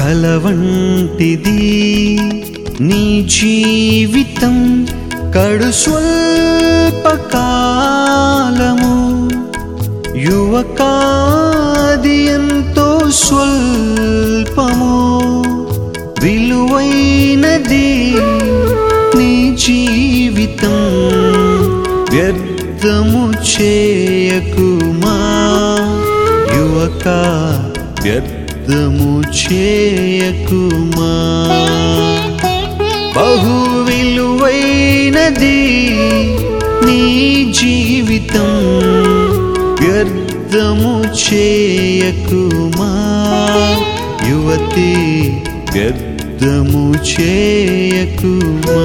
కలవంటిది నీ జీవితం కడు స్వల్పకాలము యువకాది ఎంతో స్వల్పము విలువైనది నీ జీవితం వ్యర్థము చేయకుమా యువక వ్యర్థము చేయకుమా బహు విలువైనది నీ జీవితం వ్యర్థము చేయకుమా యువతి వ్యర్థము చేయకుమా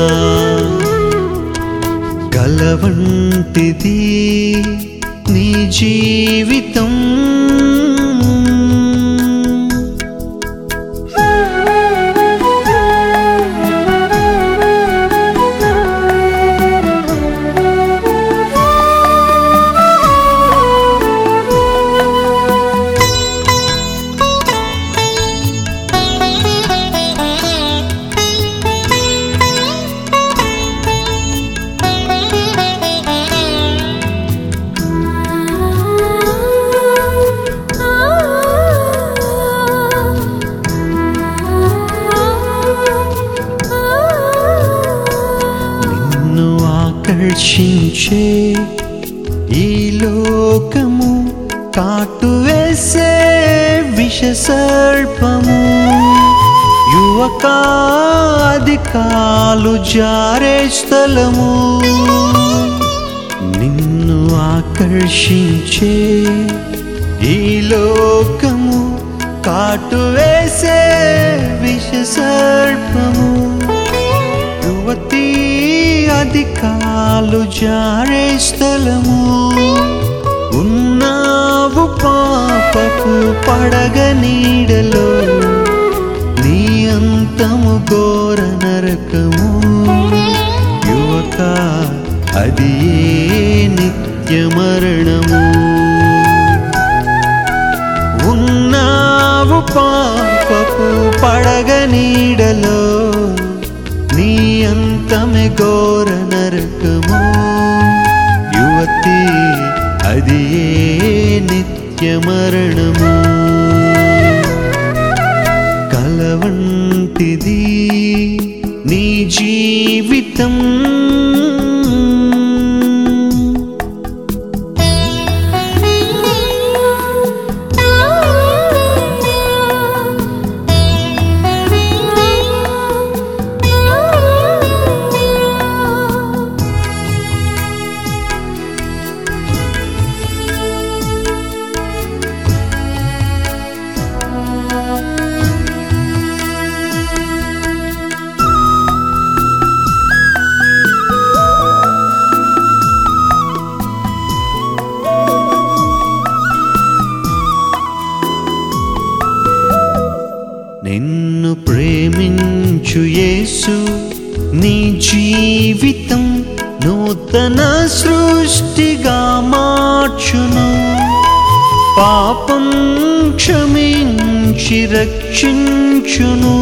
కలవంటిది నీ జీవితం నిన్ను ఆకర్షించే ఈ లోకము కాటు వేసే విష సర్పము యువకాది కాలు జారే స్థలము నిన్ను ఆకర్షించే ఈ లోకము కాటు వేసే విష సర్పము యువతి అధికాలు జారే స్థలము ఉన్నావు పాపపు పడగ నీడలో నీ అంతము ఘోర నరకము యువక అది ఏ నిత్య మరణము ఉన్నావు పాపపు పడగ నీడలో నీ అంతమే ఘోర నరకము యువతి అది ఏ నిత్య మరణము కలవంటిది నీ జీవితం నిన్ను ప్రేమించు యేసు నీ జీవితం నూతన సృష్టిగా మార్చును పాపం క్షమించి రక్షించును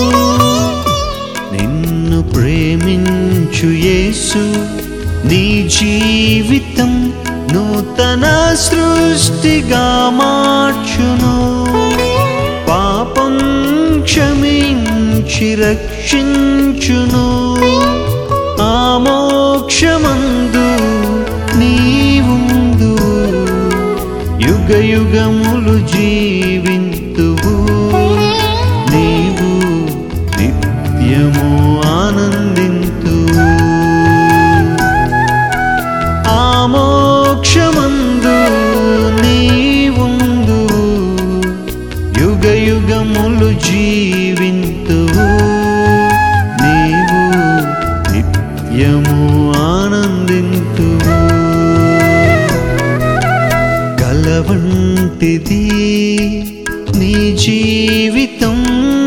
నిన్ను ప్రేమించు యేసు నీ జీవితం నూతన సృష్టిగా మార్చును పాపం క్షమించి రక్షించును ఆ మోక్షమందు నీవుందు యుగ యుగములు జీవింతువు నీవు నిత్యము ఆనందింతువు ఆ మోక్షమందు నీవుందు యుగ యుగములు జీవింతువు నీవు నిత్యము ఆనందింతువు కలవంటిది నీ జీవితం